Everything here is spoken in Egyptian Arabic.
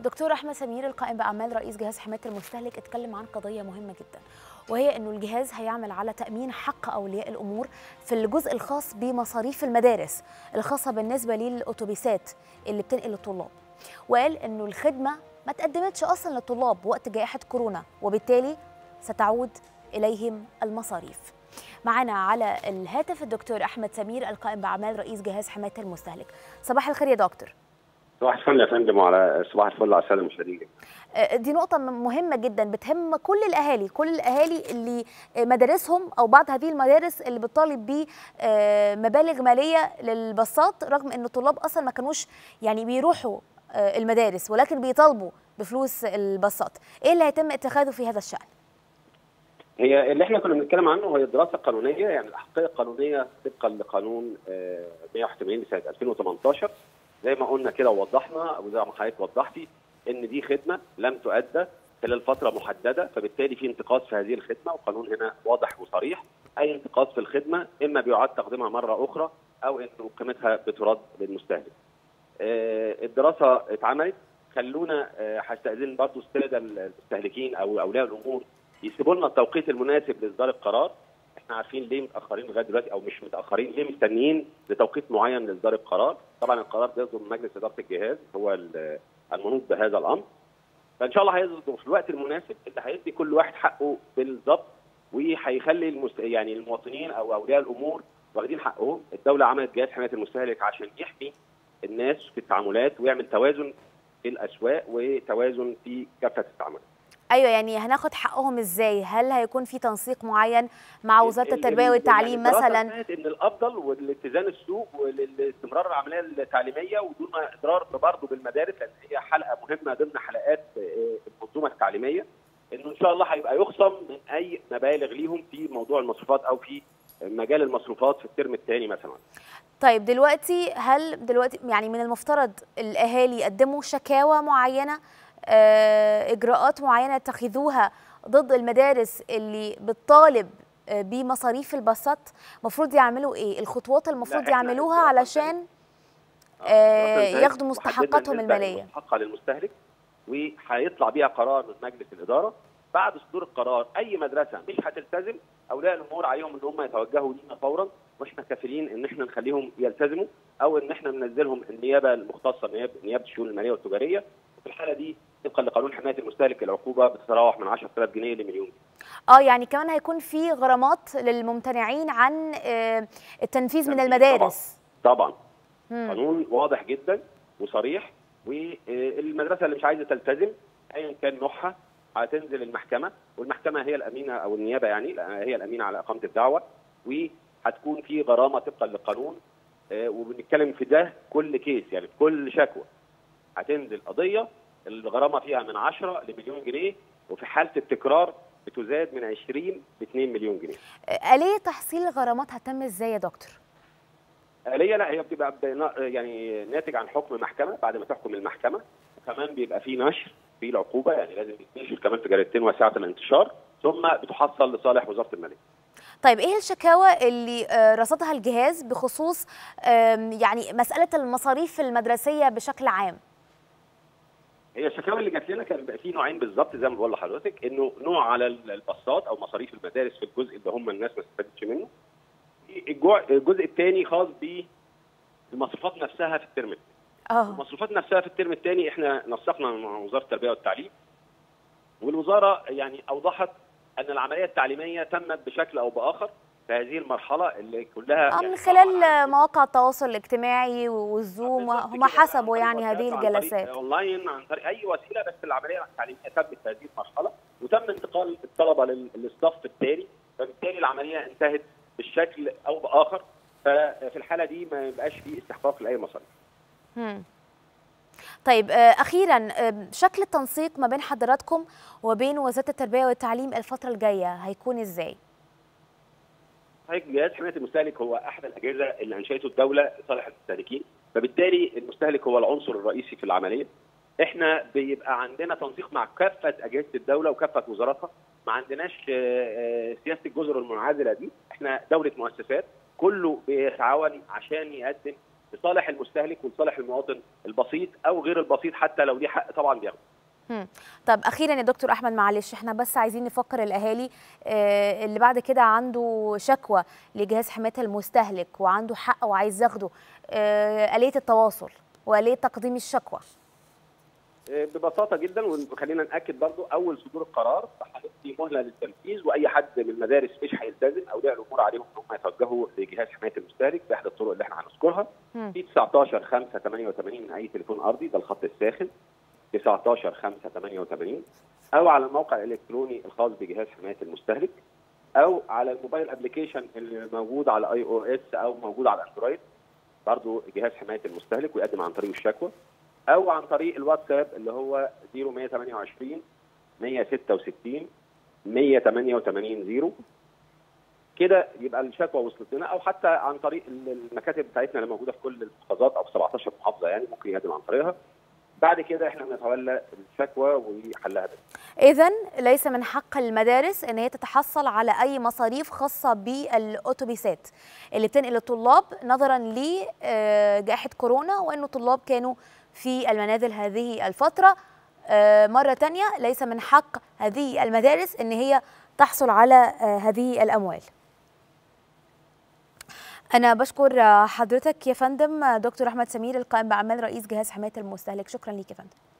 دكتور احمد سمير القائم باعمال رئيس جهاز حمايه المستهلك اتكلم عن قضيه مهمه جدا وهي انه الجهاز هيعمل على تامين حق اولياء الامور في الجزء الخاص بمصاريف المدارس الخاصه بالنسبه للاتوبيسات اللي بتنقل الطلاب وقال انه الخدمه ما تقدمتش اصلا للطلاب وقت جائحه كورونا وبالتالي ستعود اليهم المصاريف معنا على الهاتف الدكتور احمد سمير القائم باعمال رئيس جهاز حمايه المستهلك صباح الخير يا دكتور صباح الفل يا فندم وعلى صباح الفل على الساده المشاهدين دي نقطة مهمة جدا بتهم كل الأهالي، كل الأهالي اللي مدارسهم أو بعض هذه المدارس اللي بتطالب ب مبالغ مالية للباصات رغم إن الطلاب أصلا ما كانوش يعني بيروحوا المدارس ولكن بيطالبوا بفلوس الباصات، إيه اللي هيتم اتخاذه في هذا الشأن؟ هي اللي احنا كنا بنتكلم عنه هي الدراسه القانونيه يعني الاحقيه القانونيه طبقا لقانون 181 لسنه 2018 زي ما قلنا كده ووضحنا او زي ما حضرتك وضحتي ان دي خدمه لم تؤدى خلال فتره محدده فبالتالي في انتقاص في هذه الخدمه والقانون هنا واضح وصريح اي انتقاص في الخدمه اما بيعاد تقديمها مره اخرى او ان قيمتها بترد للمستهلك. آه الدراسه اتعملت خلونا هستاذن آه برضه الساده المستهلكين او اولياء الامور يسيبوا لنا التوقيت المناسب لاصدار القرار احنا عارفين ليه متاخرين لغايه دلوقتي او مش متاخرين ليه مستنيين لتوقيت معين لاصدار القرار طبعا القرار بيصدر من مجلس اداره الجهاز هو المنوط بهذا الامر فان شاء الله هيصدر في الوقت المناسب اللي هيدي كل واحد حقه بالظبط وهيخلي المست... يعني المواطنين او اولياء الامور واخدين حقهم الدوله عملت جهاز حمايه المستهلك عشان يحمي الناس في التعاملات ويعمل توازن في الاسواق وتوازن في كافه التعاملات ايوه يعني هناخد حقهم ازاي هل هيكون في تنسيق معين مع وزاره التربيه والتعليم يعني مثلا ان الافضل والاتزان السوق والاستمرار العمليه التعليميه ودون اضرار برضه بالمدارس لان هي حلقه مهمه ضمن حلقات المنظومه التعليميه انه ان شاء الله هيبقى يخصم من اي مبالغ ليهم في موضوع المصروفات او في مجال المصروفات في الترم الثاني مثلا طيب دلوقتي هل دلوقتي يعني من المفترض الاهالي يقدموا شكاوى معينه اجراءات معينه يتخذوها ضد المدارس اللي بتطالب بمصاريف الباصات المفروض يعملوا ايه الخطوات المفروض يعملوها علشان ياخدوا مستحقاتهم الماليه مستحقه للمستهلك وهيطلع بيها قرار من مجلس الاداره بعد صدور القرار اي مدرسه مش هتلتزم اولياء الامور عليهم ان هم يتوجهوا لينا فورا واحنا كافلين ان احنا نخليهم يلتزموا او ان احنا ننزلهم النيابه المختصه نيابه الشؤون الماليه والتجاريه في الحاله دي طبقا لقانون حمايه المستهلك العقوبه بتتراوح من 10000 جنيه لمليون اه يعني كمان هيكون في غرامات للممتنعين عن التنفيذ من المدارس طبعا, طبعا. قانون واضح جدا وصريح والمدرسه اللي مش عايزه تلتزم ايا كان نوعها هتنزل المحكمه والمحكمه هي الامينه او النيابه يعني هي الامينه على اقامه الدعوه وهتكون في غرامه طبقا للقانون وبنتكلم في ده كل كيس يعني في كل شكوى هتنزل قضيه الغرامه فيها من 10 لمليون جنيه وفي حاله التكرار بتزاد من 20 ل 2 مليون جنيه. آلية تحصيل الغرامات هتتم ازاي يا دكتور؟ آلية لا هي بتبقى يعني ناتج عن حكم محكمة بعد ما تحكم المحكمة وكمان بيبقى في نشر في العقوبة يعني لازم يتنشر كمان في جريدتين واسعة الانتشار ثم بتحصل لصالح وزارة المالية. طيب ايه الشكاوى اللي رصدها الجهاز بخصوص يعني مسألة المصاريف المدرسية بشكل عام؟ هي الشكاوى اللي جات لنا كان بيبقى في نوعين بالظبط زي ما بقول لحضرتك انه نوع على الباصات او مصاريف المدارس في الجزء اللي هم الناس ما استفادتش منه الجزء الثاني خاص بالمصروفات نفسها في الترم اه المصروفات نفسها في الترم الثاني احنا نسقنا مع وزاره التربيه والتعليم والوزاره يعني اوضحت ان العمليه التعليميه تمت بشكل او باخر في هذه المرحله اللي كلها آه من خلال مواقع التواصل الاجتماعي والزوم هم حسبوا يعني هذه الجلسات اونلاين عن طريق اي وسيله بس العمليه التعليميه تمت في هذه المرحله وتم انتقال الطلبه للصف الثاني فبالتالي العمليه انتهت بالشكل او باخر ففي الحاله دي ما يبقاش في استحقاق لاي مصاريف. طيب اخيرا شكل التنسيق ما بين حضراتكم وبين وزاره التربيه والتعليم الفتره الجايه هيكون ازاي؟ جهاز حمايه المستهلك هو احد الاجهزه اللي انشاته الدوله لصالح المستهلكين فبالتالي المستهلك هو العنصر الرئيسي في العمليه احنا بيبقى عندنا تنسيق مع كافه اجهزه الدوله وكافه وزاراتها ما عندناش سياسه الجزر المنعزله دي احنا دوله مؤسسات كله بيتعاون عشان يقدم لصالح المستهلك ولصالح المواطن البسيط او غير البسيط حتى لو ليه حق طبعا بياخده مم. طب اخيرا يا دكتور احمد معلش احنا بس عايزين نفكر الاهالي آه اللي بعد كده عنده شكوى لجهاز حمايه المستهلك وعنده حق وعايز ياخده آه اليه التواصل واليه تقديم الشكوى آه، ببساطه جدا وخلينا ناكد برضو اول صدور القرار هندي مهله للتنفيذ واي حد من المدارس مش هيلتزم او ليه الامور عليهم ان هم يتوجهوا لجهاز حمايه المستهلك باحدى الطرق اللي احنا هنذكرها مم. في 19 5 88 من اي تليفون ارضي ده الخط الساخن 19 5 88 او على الموقع الالكتروني الخاص بجهاز حمايه المستهلك او على الموبايل ابلكيشن اللي موجود على اي او اس او موجود على اندرويد برضه جهاز حمايه المستهلك ويقدم عن طريق الشكوى او عن طريق الواتساب اللي هو 0128 166 188 0 كده يبقى الشكوى وصلت لنا او حتى عن طريق المكاتب بتاعتنا اللي موجوده في كل المحافظات او في 17 محافظه يعني ممكن يقدم عن طريقها بعد كده احنا بنتولى الشكوى وحلها بس اذا ليس من حق المدارس ان هي تتحصل على اي مصاريف خاصه بالاتوبيسات اللي بتنقل الطلاب نظرا لجائحه كورونا وانه الطلاب كانوا في المنازل هذه الفتره آه، مره تانية ليس من حق هذه المدارس ان هي تحصل على آه، هذه الاموال أنا بشكر حضرتك يا فندم دكتور أحمد سمير القائم بأعمال رئيس جهاز حماية المستهلك شكرا ليك يا فندم